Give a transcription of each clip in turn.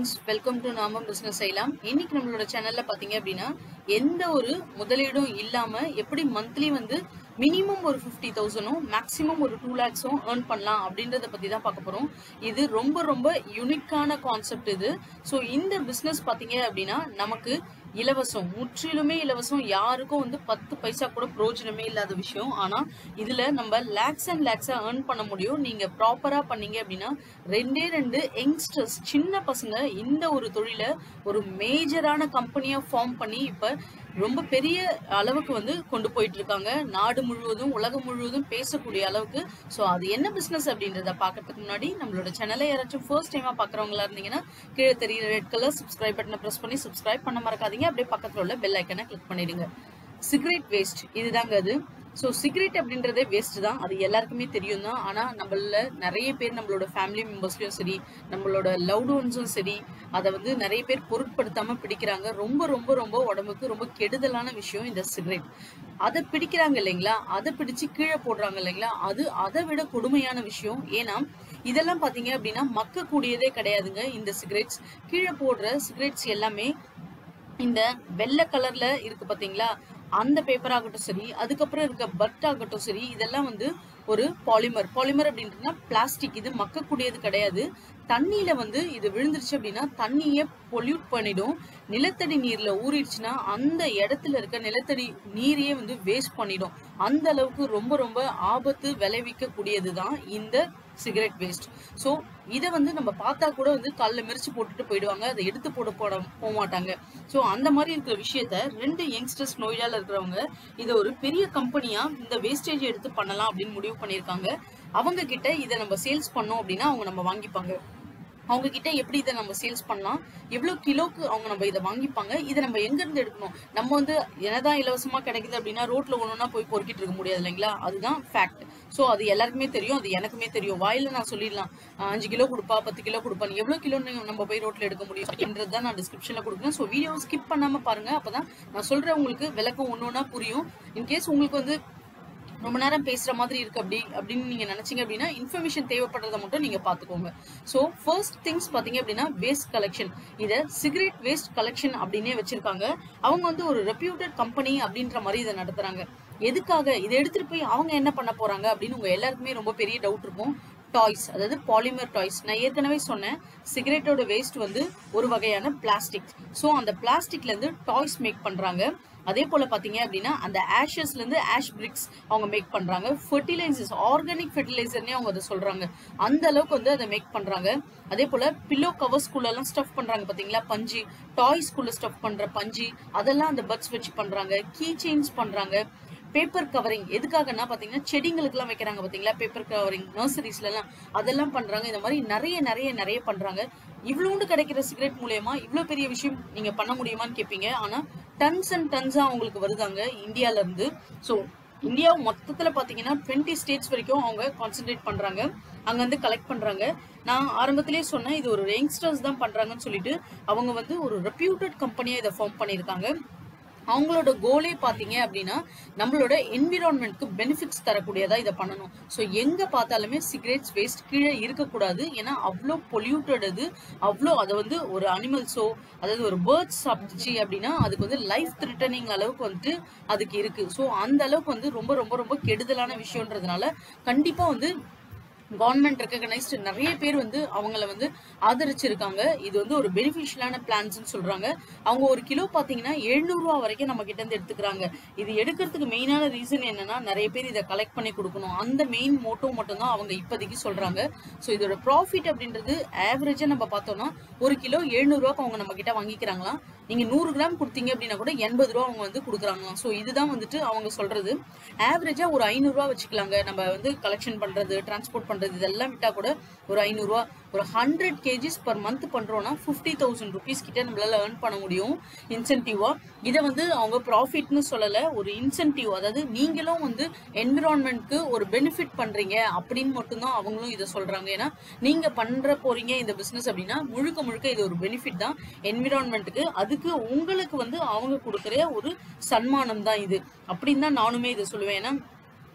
friends welcome to நாம business செய்யலாம் இன்னைக்கு நம்மளோட சேனல்ல பாத்தீங்க அப்படின்னா எந்த ஒரு முதலீடும் இல்லாம எப்படி மந்த்லி வந்து மினிமம் ஒரு ஃபிஃப்டி தௌசண்டும் மேக்ஸிமம் ஒரு டூ லேக்ஸும் ஏர்ன் பண்ணலாம் அப்படின்றத பத்தி தான் பார்க்க போறோம் இது ரொம்ப ரொம்ப யுனிக்கான கான்செப்ட் இது ஸோ இந்த பிசினஸ் பாத்தீங்க அப்படின்னா நமக்கு இலவசம் முற்றிலுமே இலவசம் யாருக்கும் வந்து பத்து பைசா கூட பிரயோஜனமே இல்லாத விஷயம் ஆனா இதுல நம்ம லேக்ஸ் அண்ட் லேக்ஸா ஏர்ன் பண்ண முடியும் நீங்க ப்ராப்பரா பண்ணீங்க அப்படின்னா ரெண்டே ரெண்டு யங்ஸ்டர்ஸ் சின்ன பசங்க இந்த ஒரு தொழிலை ஒரு மேஜரான கம்பெனியா ஃபார்ம் பண்ணி இப்ப ரொம்ப பெரிய அளவுக்கு வந்து கொண்டு போயிட்டு இருக்காங்க நாடு முழுவதும் உலகம் முழுவதும் பேசக்கூடிய அளவுக்கு ஸோ அது என்ன பிசினஸ் அப்படின்றத பார்க்கறதுக்கு முன்னாடி நம்மளோட சேனலை யாராச்சும் ஃபர்ஸ்ட் டைமா பாக்குறவங்களா இருந்தீங்கன்னா கீழே தெரியுற ரெட் கலர் சப்ஸ்கிரைப் பட்டனை பிரஸ் பண்ணி சப்ஸ்கிரைப் பண்ண மறக்காதீங்க அப்படியே பக்கத்துல உள்ள பெல் ஐக்கனை கிளிக் பண்ணிடுங்க சிகரெட் வேஸ்ட் இதுதாங்க அது ஸோ சிகரெட் அப்படின்றதே வேஸ்ட் தான் அது எல்லாருக்குமே தெரியும் தான் ஆனால் நம்மள நிறைய பேர் நம்மளோட ஃபேமிலி மெம்பர்ஸ்லையும் சரி நம்மளோட லவ்டு ஒன்ஸும் சரி அதை வந்து நிறைய பேர் பொருட்படுத்தாம பிடிக்கிறாங்க ரொம்ப ரொம்ப ரொம்ப உடம்புக்கு ரொம்ப கெடுதலான விஷயம் இந்த சிகரெட் அதை பிடிக்கிறாங்க இல்லைங்களா அதை பிடிச்சு கீழே போடுறாங்க இல்லைங்களா அது அதை விட கொடுமையான விஷயம் ஏன்னா இதெல்லாம் பாத்தீங்க அப்படின்னா மக்கக்கூடியதே கிடையாதுங்க இந்த சிகரெட்ஸ் கீழே போடுற சிகரெட்ஸ் எல்லாமே இந்த வெள்ளை கலர்ல இருக்கு பாத்தீங்களா அந்த பேப்பர் ஆகட்டும் சரி அதுக்கப்புறம் இருக்க பட் ஆகட்டும் சரி இதெல்லாம் வந்து ஒரு பாலிமர் பாலிமர் அப்படின்றதுனா பிளாஸ்டிக் இது மக்கக்கூடியது கிடையாது தண்ணியில வந்து இது விழுந்துருச்சு அப்படின்னா தண்ணியை பொல்யூட் பண்ணிடும் நிலத்தடி நீர்ல ஊறிடுச்சுன்னா அந்த இடத்துல இருக்க நிலத்தடி நீரையே வந்து வேஸ்ட் பண்ணிடும் அந்த அளவுக்கு ரொம்ப ரொம்ப ஆபத்து விளைவிக்க கூடியதுதான் இந்த சிகரெட் வேஸ்ட் ஸோ இதை வந்து நம்ம பார்த்தா கூட வந்து காலில் மெரிச்சு போட்டுட்டு போயிடுவாங்க அதை எடுத்து போட போட போக மாட்டாங்க ஸோ அந்த மாதிரி இருக்கிற விஷயத்த ரெண்டு யங்ஸ்டர்ஸ் நோயால இருக்கிறவங்க இதை ஒரு பெரிய கம்பெனியா இந்த வேஸ்டேஜ் எடுத்து பண்ணலாம் அப்படின்னு முடிவு பண்ணியிருக்காங்க அவங்க கிட்ட இதை நம்ம சேல்ஸ் பண்ணோம் அப்படின்னா அவங்க நம்ம வாங்கிப்பாங்க அவங்க கிட்ட எப்படி இதை நம்ம சேல்ஸ் பண்ணலாம் எவ்வளவு கிலோக்கு அவங்க நம்ம இதை வாங்கிப்பாங்க இதை நம்ம எங்க இருந்து எடுக்கணும் நம்ம வந்து என்னதான் இலவசமா கிடைக்குது அப்படின்னா ரோட்ல ஒண்ணுனா போய் பொறுக்கிட்டு இருக்க முடியாது இல்லைங்களா அதுதான் ஃபேக்ட் ஸோ அது எல்லாருக்குமே தெரியும் அது எனக்குமே தெரியும் வாயில நான் சொல்லிடலாம் அஹ் அஞ்சு கிலோ கொடுப்பா பத்து கிலோ கொடுப்பான்னு எவ்வளவு கிலோ நம்ம போய் ரோட்ல எடுக்க முடியும் அப்படின்றது தான் நான் டிஸ்கிரிப்ஷன்ல கொடுக்குறேன் ஸோ வீடியோ ஸ்கிப் பண்ணாம பாருங்க அப்பதான் நான் சொல்றேன் உங்களுக்கு விளக்கம் ஒன்று ஒன்றா புரியும் இன்கேஸ் உங்களுக்கு வந்து ரொம்ப நேரம் பேசுற மாதிரி இருக்கு அப்படி அப்படின்னு நீங்க நினைச்சீங்க அப்படின்னா இன்ஃபர்மேஷன் தேவைப்படுறத மட்டும் நீங்க பாத்துக்கோங்க ஸோ ஃபர்ஸ்ட் திங்ஸ் பாத்தீங்க அப்படின்னா வேஸ்ட் கலெக்ஷன் இதை சிகரெட் வேஸ்ட் கலெக்ஷன் அப்படின்னே வச்சிருக்காங்க அவங்க வந்து ஒரு ரெப்யூட்டட் கம்பெனி அப்படின்ற மாதிரி இதை நடத்துறாங்க எதுக்காக இதை எடுத்துட்டு போய் அவங்க என்ன பண்ண போறாங்க அப்படின்னு உங்க எல்லாருக்குமே ரொம்ப பெரிய டவுட் இருக்கும் டாய்ஸ் அதாவது பாலிமர் டாய்ஸ் நான் ஏற்கனவே சொன்னேன் சிகரெட்டோட வேஸ்ட் வந்து ஒரு வகையான பிளாஸ்டிக் ஸோ அந்த பிளாஸ்டிக்ல இருந்து டாய்ஸ் மேக் பண்றாங்க அதே போல பாத்தீங்க அப்படின்னா அந்த ஆஷஸ்ல இருந்து ஆஷ் பிரிக்ஸ் அவங்க மேக் பண்றாங்க ஃபெர்டிலைசர்ஸ் ஆர்கானிக் ஃபெர்டிலைசர்னே அவங்க அதை சொல்றாங்க அந்த அளவுக்கு வந்து அதை மேக் பண்றாங்க அதே போல பில்லோ கவர்ஸ்குள்ள எல்லாம் ஸ்டஃப் பண்றாங்க பாத்தீங்களா பஞ்சு டாய்ஸ்குள்ள ஸ்டஃப் பண்ற பஞ்சு அதெல்லாம் அந்த பட்ஸ் வச்சு பண்றாங்க கீ செயின்ஸ் பண்றாங்க பேப்பர் கவரிங் எதுக்காகன்னா பாத்தீங்கன்னா செடிங்களுக்கு எல்லாம் வைக்கிறாங்க பாத்தீங்களா பேப்பர் கவரிங் நர்சரிஸ்ல எல்லாம் அதெல்லாம் பண்றாங்க இந்த மாதிரி நிறைய நிறைய நிறைய பண்றாங்க இவ்வளோண்டு கிடைக்கிற சிகரெட் மூலயமா இவ்வளவு பெரிய விஷயம் நீங்க பண்ண முடியுமான்னு கேட்பீங்க ஆனா டன்ஸ் அண்ட் டன்ஸா அவங்களுக்கு வருதாங்க இந்தியால இருந்து ஸோ இந்தியா மொத்தத்துல பாத்தீங்கன்னா டுவெண்ட்டி ஸ்டேட்ஸ் வரைக்கும் அவங்க கான்சென்ட்ரேட் பண்றாங்க அங்க வந்து கலெக்ட் பண்றாங்க நான் ஆரம்பத்திலேயே சொன்னேன் இது ஒரு யங்ஸ்டர்ஸ் தான் பண்றாங்கன்னு சொல்லிட்டு அவங்க வந்து ஒரு ரெப்யூட்டட் கம்பெனியா இதை ஃபார்ம் பண்ணியிருக்காங்க அவங்களோட கோலே பாத்தீங்க அப்படின்னா நம்மளோட என்விரான்மெண்ட்க்கு பெனிஃபிட்ஸ் தரக்கூடியதா இதை பண்ணணும் ஸோ எங்க பார்த்தாலுமே சிகரெட்ஸ் வேஸ்ட் கீழே இருக்கக்கூடாது ஏன்னா அவ்வளோ பொல்யூட்டட் அது அவ்வளோ அதை வந்து ஒரு அனிமல்ஸோ அதாவது ஒரு பேர்ட்ஸ் சாப்பிடுச்சு அப்படின்னா அதுக்கு வந்து லைஃப் த்ரிட்டனிங் அளவுக்கு வந்துட்டு அதுக்கு இருக்கு ஸோ அந்த அளவுக்கு வந்து ரொம்ப ரொம்ப ரொம்ப கெடுதலான விஷயம்ன்றதுனால கண்டிப்பா வந்து கவர்மெண்ட் ரெக்கக்னைஸ்டு நிறைய பேர் வந்து அவங்கள வந்து ஆதரிச்சிருக்காங்க இது வந்து ஒரு பெனிஃபிஷியலான பிளான்ஸ்னு சொல்றாங்க அவங்க ஒரு கிலோ பாத்தீங்கன்னா எழுநூறு ரூபா வரைக்கும் நம்ம கிட்ட இருந்து எடுத்துக்கிறாங்க இது எடுக்கிறதுக்கு மெயினான ரீசன் என்னன்னா நிறைய பேர் இதை கலெக்ட் பண்ணி கொடுக்கணும் அந்த மெயின் மோட்டோ மட்டும் தான் அவங்க இப்போதைக்கு சொல்றாங்க ஸோ இதோட ப்ராஃபிட் அப்படின்றது ஆவரேஜா நம்ம பார்த்தோம்னா ஒரு கிலோ எழுநூறு ரூபாய்க்கு அவங்க நம்ம கிட்ட வாங்கிக்கிறாங்களாம் நீங்க நூறு கிராம் கொடுத்தீங்க அப்படின்னா கூட எண்பது ரூபா அவங்க வந்து கொடுக்குறாங்களாம் ஸோ இதுதான் வந்துட்டு அவங்க சொல்றது ஆவரேஜா ஒரு ஐநூறு ரூபா வச்சுக்கலாங்க நம்ம வந்து கலெக்ஷன் பண்றது டிரான்ஸ்போர்ட் பண்றது இதெல்லாம் விட்டா கூட ஒரு ஐநூறு ரூபா ஒரு ஹண்ட்ரட் கேஜிஸ் பர் மந்த் பண்றோம்னா ஃபிஃப்டி தௌசண்ட் ருபீஸ் கிட்ட நம்மளால ஏர்ன் பண்ண முடியும் இன்சென்டிவா இதை வந்து அவங்க ப்ராஃபிட்னு சொல்லல ஒரு இன்சென்டிவ் அதாவது நீங்களும் வந்து என்விரான்மெண்ட்க்கு ஒரு பெனிஃபிட் பண்றீங்க அப்படின்னு மட்டும்தான் அவங்களும் இதை சொல்றாங்க ஏன்னா நீங்க பண்ற போறீங்க இந்த பிசினஸ் அப்படின்னா முழுக்க முழுக்க இது ஒரு பெனிஃபிட் தான் என்விரான்மெண்ட்டுக்கு அதுக்கு உங்களுக்கு வந்து அவங்க கொடுக்குற ஒரு சன்மானம் தான் இது அப்படின்னு தான் நானுமே இதை சொல்லுவேன் ஏன்னா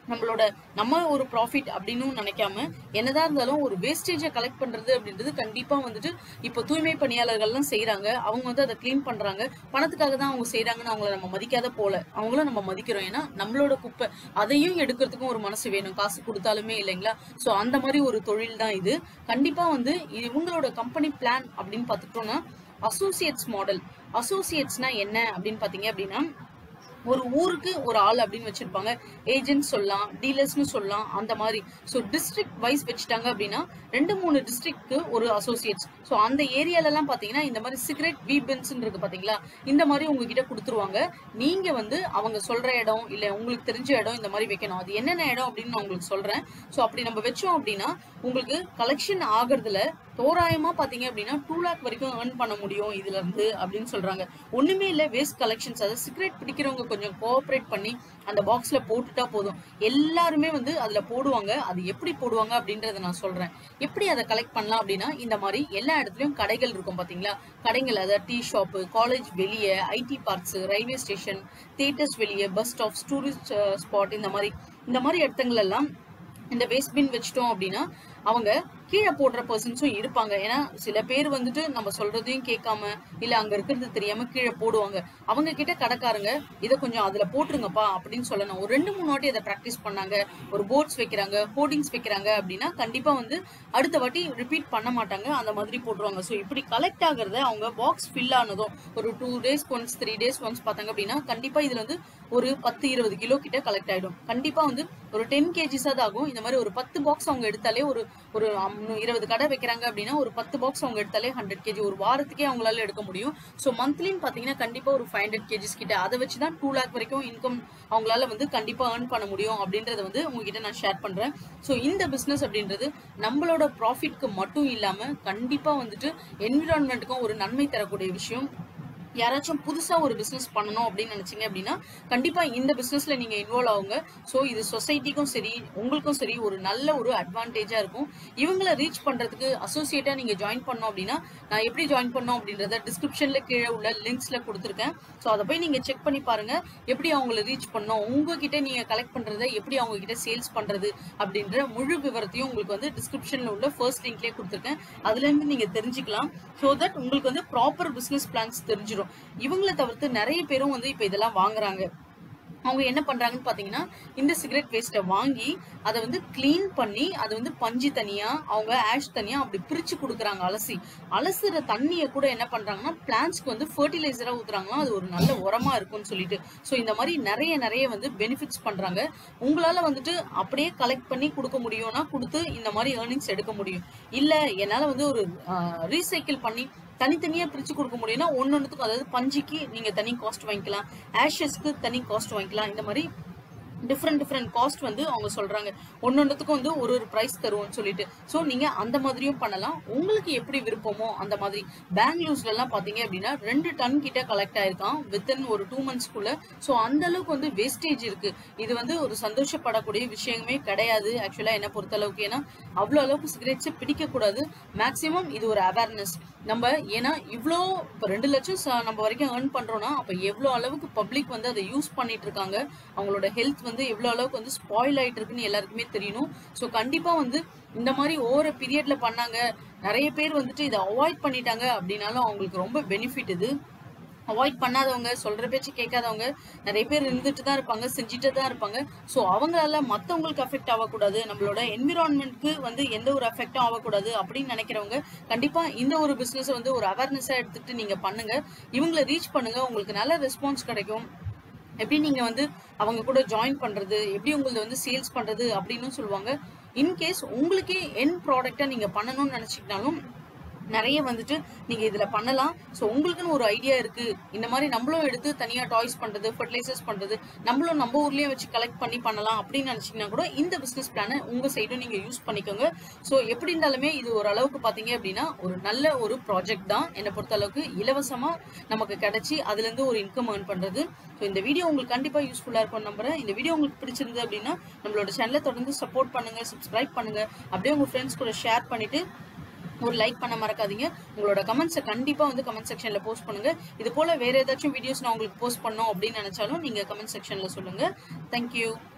நம்மளோட நம்ம ஒரு ப்ராஃபிட் அப்படின்னு நினைக்காம என்னதான் இருந்தாலும் ஒரு வேஸ்டேஜை கலெக்ட் பண்றது அப்படின்றது கண்டிப்பா வந்துட்டு இப்போ தூய்மை பணியாளர்கள்லாம் செய்றாங்க அவங்க வந்து அதை க்ளீன் பண்றாங்க பணத்துக்காக தான் அவங்க செய்றாங்கன்னு அவங்கள நம்ம மதிக்காத போல அவங்கள நம்ம மதிக்கிறோம் ஏன்னா நம்மளோட குப்பை அதையும் எடுக்கிறதுக்கும் ஒரு மனசு வேணும் காசு கொடுத்தாலுமே இல்லைங்களா ஸோ அந்த மாதிரி ஒரு தொழில் தான் இது கண்டிப்பா வந்து இவங்களோட கம்பெனி பிளான் அப்படின்னு பார்த்துட்டோம்னா அசோசியேட்ஸ் மாடல் அசோசியேட்ஸ்னா என்ன அப்படின்னு பார்த்தீங்க அப்படின்னா ஒரு ஊருக்கு ஒரு ஆள் அப்படின்னு வச்சிருப்பாங்க ஏஜென்ட் சொல்லலாம் டீலர்ஸ்னு சொல்லலாம் அந்த மாதிரி ஸோ டிஸ்ட்ரிக்ட் வைஸ் வச்சுட்டாங்க அப்படின்னா ரெண்டு மூணு டிஸ்ட்ரிக்ட்க்கு ஒரு அசோசியேட்ஸ் ஸோ அந்த ஏரியாலலாம் பார்த்தீங்கன்னா இந்த மாதிரி சிகரெட் வீபென்ஸ் இருக்கு பார்த்தீங்களா இந்த மாதிரி உங்ககிட்ட கொடுத்துருவாங்க நீங்க வந்து அவங்க சொல்ற இடம் இல்லை உங்களுக்கு தெரிஞ்ச இடம் இந்த மாதிரி வைக்கணும் அது என்னென்ன இடம் அப்படின்னு நான் உங்களுக்கு சொல்றேன் ஸோ அப்படி நம்ம வச்சோம் அப்படின்னா உங்களுக்கு கலெக்ஷன் ஆகுறதுல தோராயமா பாத்தீங்க அப்படின்னா டூ லேக் வரைக்கும் ஏர்ன் பண்ண முடியும் இதுல இருந்து அப்படின்னு சொல்றாங்க ஒண்ணுமே இல்ல வேஸ்ட் கலெக்ஷன்ஸ் அதாவது சிகரெட் பிடிக்கிறவங்க கொஞ்சம் கோஆப்ரேட் பண்ணி அந்த பாக்ஸ்ல போட்டுட்டா போதும் எல்லாருமே வந்து அதுல போடுவாங்க அது எப்படி போடுவாங்க அப்படின்றத நான் சொல்றேன் எப்படி அதை கலெக்ட் பண்ணலாம் அப்படின்னா இந்த மாதிரி எல்லா இடத்துலயும் கடைகள் இருக்கும் பாத்தீங்களா கடைகள் அதாவது டீ ஷாப்பு காலேஜ் வெளியே IT parks railway station theatres வெளியே பஸ் ஸ்டாப்ஸ் டூரிஸ்ட் ஸ்பாட் இந்த மாதிரி இந்த மாதிரி இடத்துங்கள் எல்லாம் இந்த வேஸ்ட் பின் வச்சிட்டோம் அப்படின்னா அவங்க கீழே போடுற பர்சன்ஸும் இருப்பாங்க ஏன்னா சில பேர் வந்துட்டு நம்ம சொல்றதையும் கேட்காம இல்ல அங்க இருக்கிறது தெரியாம கீழே போடுவாங்க அவங்க கிட்ட கடைக்காரங்க இதை கொஞ்சம் அதுல போட்டுருங்கப்பா அப்படின்னு சொல்லணும் ஒரு ரெண்டு மூணு வாட்டி அதை ப்ராக்டிஸ் பண்ணாங்க ஒரு போர்ட்ஸ் வைக்கிறாங்க ஹோர்டிங்ஸ் வைக்கிறாங்க அப்படின்னா கண்டிப்பா வந்து அடுத்த வாட்டி ரிப்பீட் பண்ண மாட்டாங்க அந்த மாதிரி போட்டுருவாங்க ஸோ இப்படி கலெக்ட் ஆகுறத அவங்க பாக்ஸ் ஃபில் ஆனதும் ஒரு two days once three days once பார்த்தாங்க அப்படின்னா கண்டிப்பா இதுல வந்து ஒரு பத்து இருபது கிலோ கிட்ட கலெக்ட் ஆயிடும் கண்டிப்பா வந்து ஒரு டென் கேஜிஸாவது ஆகும் இந்த மாதிரி ஒரு பத்து பாக்ஸ் அவங்க எடுத்தாலே ஒரு ஒரு அம்- இருபது கடை வைக்கிறாங்க அப்படின்னா ஒரு பத்து பாக்ஸ் அவங்க எடுத்தாலே ஹண்ட்ரட் கேஜி ஒரு வாரத்துக்கே அவங்களால எடுக்க முடியும் ஸோ மந்த்லின்னு பார்த்தீங்கன்னா கண்டிப்பா ஒரு ஃபைவ் ஹண்ட்ரட் கேஜிஸ் கிட்ட அதை வச்சு தான் டூ லேக் வரைக்கும் இன்கம் அவங்களால வந்து கண்டிப்பா ஏர்ன் பண்ண முடியும் அப்படின்றத வந்து உங்ககிட்ட நான் ஷேர் பண்றேன் ஸோ இந்த பிசினஸ் அப்படின்றது நம்மளோட ப்ராஃபிட்க்கு மட்டும் இல்லாம கண்டிப்பா வந்துட்டு என்விரான்மெண்ட்டுக்கும் ஒரு நன்மை தரக்கூடிய விஷயம் யாராச்சும் புதுசா ஒரு பிசினஸ் பண்ணணும் அப்படின்னு நினைச்சீங்க அப்படின்னா கண்டிப்பா இந்த பிசினஸ்ல நீங்க இன்வால்வ் ஆகுங்க ஸோ இது சொசைட்டிக்கும் சரி உங்களுக்கும் சரி ஒரு நல்ல ஒரு அட்வான்டேஜா இருக்கும் இவங்கள ரீச் பண்றதுக்கு அசோசியேட்டா நீங்க ஜாயின் பண்ணோம் அப்படின்னா நான் எப்படி ஜாயின் பண்ணோம் அப்படின்றத டிஸ்கிரிப்ஷன்ல கீழே உள்ள லிங்க்ஸ்ல கொடுத்துருக்கேன் ஸோ அதை போய் நீங்க செக் பண்ணி பாருங்க எப்படி அவங்கள ரீச் பண்ணோம் உங்ககிட்ட நீங்க கலெக்ட் பண்றதை எப்படி அவங்க கிட்ட சேல்ஸ் பண்றது அப்படின்ற முழு விவரத்தையும் உங்களுக்கு வந்து டிஸ்கிரிப்ஷன்ல உள்ள ஃபர்ஸ்ட் லிங்க்லயே கொடுத்துருக்கேன் அதுல இருந்து நீங்க தெரிஞ்சுக்கலாம் ஸோ தட் உங்களுக்கு வந்து ப்ராப்பர் பிசினஸ் பிளான்ஸ் தெரிஞ்சிடும் இவங்கள தவிர்த்து நிறைய பேரும் வந்து இப்போ இதெல்லாம் வாங்குறாங்க அவங்க என்ன பண்றாங்கன்னு பாத்தீங்கன்னா இந்த சிகரெட் வேஸ்ட்டை வாங்கி அதை வந்து க்ளீன் பண்ணி அதை வந்து பஞ்சு தனியா அவங்க ஆஷ் தனியா அப்படி பிரிச்சு கொடுக்குறாங்க அலசி அலசுற தண்ணியை கூட என்ன பண்றாங்கன்னா பிளான்ஸ்க்கு வந்து ஃபர்டிலைசரா ஊத்துறாங்களாம் அது ஒரு நல்ல உரமா இருக்கும்னு சொல்லிட்டு ஸோ இந்த மாதிரி நிறைய நிறைய வந்து பெனிஃபிட்ஸ் பண்றாங்க உங்களால வந்துட்டு அப்படியே கலெக்ட் பண்ணி கொடுக்க முடியும்னா கொடுத்து இந்த மாதிரி ஏர்னிங்ஸ் எடுக்க முடியும் இல்ல என்னால வந்து ஒரு ரீசைக்கிள் பண்ணி தனித்தனியா பிரிச்சு கொடுக்க முடியும்னா ஒன்னொன்னுத்துக்கும் அதாவது பஞ்சுக்கு நீங்க தனி காஸ்ட் வாங்கிக்கலாம் ஆஷஸ்க்கு தனி காஸ்ட் வாங்கிக்கலாம் இந்த மாதிரி டிஃப்ரெண்ட் டிஃப்ரெண்ட் காஸ்ட் வந்து அவங்க சொல்றாங்க ஒன்னொன்றுத்துக்கும் வந்து ஒரு ஒரு ப்ரைஸ் தருவோம்னு சொல்லிட்டு ஸோ நீங்க அந்த மாதிரியும் பண்ணலாம் உங்களுக்கு எப்படி விருப்பமோ அந்த மாதிரி பெங்களூர்ஸ்ல எல்லாம் பாத்தீங்க அப்படின்னா ரெண்டு டன் கிட்ட கலெக்ட் ஆயிருக்கான் வித்தின் ஒரு டூ மந்த்ஸ்க்குள்ள ஸோ அந்த அளவுக்கு வந்து வேஸ்டேஜ் இருக்கு இது வந்து ஒரு சந்தோஷப்படக்கூடிய விஷயமே கிடையாது ஆக்சுவலா என்ன பொறுத்த அளவுக்கு ஏன்னா அவ்வளோ அளவுக்கு சிகரெட்ஸை பிடிக்க கூடாது மேக்சிமம் இது ஒரு அவேர்னஸ் நம்ம ஏன்னா இவ்வளோ இப்போ ரெண்டு லட்சம் ச- நம்ம வரைக்கும் ஏர்ன் பண்றோம்னா அப்போ எவ்வளோ அளவுக்கு பப்ளிக் வந்து அதை யூஸ் பண்ணிட்டு இருக்காங்க அவங்களோட ஹெல்த் வந்து எவ்வளோ அளவுக்கு வந்து ஸ்பாயில் ஆயிட்டு இருக்குன்னு எல்லாருக்குமே தெரியணும் ஸோ கண்டிப்பா வந்து இந்த மாதிரி ஓவர பீரியட்ல பண்ணாங்க நிறைய பேர் வந்துட்டு இதை அவாய்ட் பண்ணிட்டாங்க அப்படின்னாலும் அவங்களுக்கு ரொம்ப பெனிஃபிட் இது அவாய்ட் பண்ணாதவங்க சொல்ற பேச்சு கேட்காதவங்க நிறைய பேர் இருந்துட்டு தான் இருப்பாங்க செஞ்சுட்டு தான் இருப்பாங்க ஸோ அவங்களால மற்றவங்களுக்கு அஃபெக்ட் ஆகக்கூடாது நம்மளோட என்விரான்மெண்ட்க்கு வந்து எந்த ஒரு அஃபெக்டும் ஆகக்கூடாது அப்படின்னு நினைக்கிறவங்க கண்டிப்பா இந்த ஒரு பிசினஸ் வந்து ஒரு அவேர்னஸா எடுத்துட்டு நீங்க பண்ணுங்க இவங்கள ரீச் பண்ணுங்க உங்களுக்கு நல்ல ரெஸ்பான்ஸ் கிடைக்கும் எப்படி நீங்க வந்து அவங்க கூட ஜாயின் பண்றது எப்படி உங்களது வந்து சேல்ஸ் பண்றது அப்படின்னு சொல்லுவாங்க இன்கேஸ் உங்களுக்கே என் ப்ராடக்டா நீங்க பண்ணணும்னு நினைச்சிக்கிட்டாலும் நிறைய வந்துட்டு நீங்க இதுல பண்ணலாம் ஸோ உங்களுக்குன்னு ஒரு ஐடியா இருக்கு இந்த மாதிரி நம்மளும் எடுத்து தனியா டாய்ஸ் பண்றது ஃபர்டிலைசர்ஸ் பண்றது நம்மளும் நம்ம ஊர்லயே வச்சு கலெக்ட் பண்ணி பண்ணலாம் அப்படின்னு நினைச்சீங்கன்னா கூட இந்த பிசினஸ் பிளானை உங்க சைடும் நீங்க யூஸ் பண்ணிக்கோங்க ஸோ எப்படி இருந்தாலுமே இது ஒரு அளவுக்கு பாத்தீங்க அப்படின்னா ஒரு நல்ல ஒரு ப்ராஜெக்ட் தான் என்னை பொறுத்த அளவுக்கு இலவசமா நமக்கு கிடைச்சி அதுல இருந்து ஒரு இன்கம் ஏர்ன் பண்றது ஸோ இந்த வீடியோ உங்களுக்கு கண்டிப்பா யூஸ்ஃபுல்லா இருக்கும் நம்புறேன் இந்த வீடியோ உங்களுக்கு பிடிச்சிருந்தது அப்படின்னா நம்மளோட சேனலை தொடர்ந்து சப்போர்ட் பண்ணுங்க சப்ஸ்கிரைப் பண்ணுங்க அப்படியே உங்க ஃப்ரெண்ட்ஸ் கூட ஷேர் பண்ணிட்டு ஒரு லைக் பண்ண மறக்காதீங்க உங்களோட கமெண்ட்ஸை கண்டிப்பா வந்து கமெண்ட் செக்ஷன்ல போஸ்ட் பண்ணுங்க இது போல வேற ஏதாச்சும் வீடியோஸ் நான் உங்களுக்கு போஸ்ட் பண்ணோம் அப்படின்னு நினைச்சாலும் நீங்க கமெண்ட் செக்ஷன்ல சொல்லுங்க தேங்க்யூ